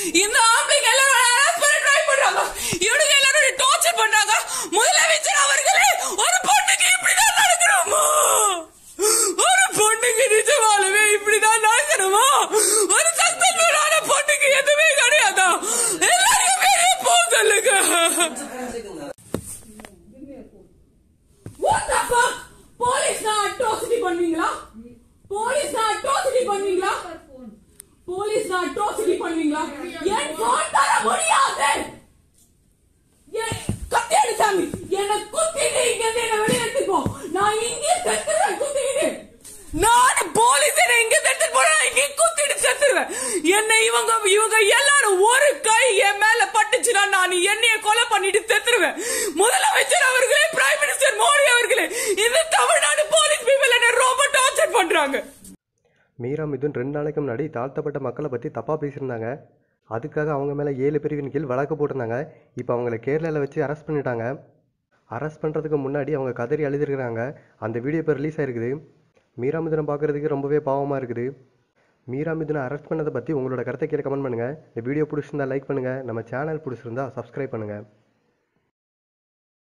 இந்த ஆம்பளைங்க எல்லாரும் harass பண்ண try பண்றாங்க இவனுங்க எல்லாரும் டார்ச்சர் பண்றாங்க முதலமைச்சர் அவர்களே ஒரு பொண்ணுக்கு இப்படிதான் நடக்கணுமா ஒரு பொண்ணுக்கு நிஜமாலுமே இப்படிதான் நடக்கணுமா ஒரு சக்சஸ்ஃபுல்லான பொண்ணுக்கு எதுவுமே கிடையாதா எல்லாரையும் வெளியே போக சொல்லுங்க What the fuck? போலீஸ் தான் அட்ராசிட்டி பண்ணுவீங்களா போலீஸ் தான் அட்ராசிட்டி பண்ணுவீங்களா போலீஸ் தான் அட்ராசிட்டி பண்ணுவீங்களா என் போன் தர முடியாது என் கத்தி எடு சாமி என்ன குத்திட்டு இங்க இருந்து என்ன வெளியே எடுத்துக்கோ நான் இங்கே செத்துறேன் குத்திக்கிட்டு நான் போலீஸ் என்ன இங்க எடுத்துட்டு போனா இங்க குத்திட்டு செத்துருவேன் என்ன இவங்க இவங்க எல்லாரும் ஒரு கை என் மேல பட்டுச்சுன்னா நான் என்னைய கொலை பண்ணிட்டு செத்துருவேன் முதலமைச்சர் அவர்களே பிரைம் மினிஸ்டர் மோடி அவர்களே இந்த தமிழ்நாடு போலீஸ் பீப்பிள் என்ன ரொம்ப டார்ச்சர் பண்றாங்க மீரா மிதுன் ரெண்டு நாளைக்கு முன்னாடி தாழ்த்தப்பட்ட மக்களை பற்றி தப்பாக பேசியிருந்தாங்க அதுக்காக அவங்க மேலே ஏழு பிரிவின் கீழ் வழக்கு போட்டிருந்தாங்க இப்போ அவங்கள கேரளாவில் வச்சு அரெஸ்ட் பண்ணிட்டாங்க அரெஸ்ட் பண்ணுறதுக்கு முன்னாடி அவங்க கதறி அழுதுருக்குறாங்க அந்த வீடியோ இப்போ ரிலீஸ் ஆயிருக்குது மீரா மிதுனை பார்க்குறதுக்கு ரொம்பவே பாவமாக இருக்குது மீரா மிதுனை அரெஸ்ட் பண்ணதை பற்றி உங்களோட கருத்தை கீழே கமெண்ட் பண்ணுங்கள் இந்த வீடியோ பிடிச்சிருந்தா லைக் பண்ணுங்கள் நம்ம சேனல் பிடிச்சிருந்தா சப்ஸ்கிரைப் பண்ணுங்கள்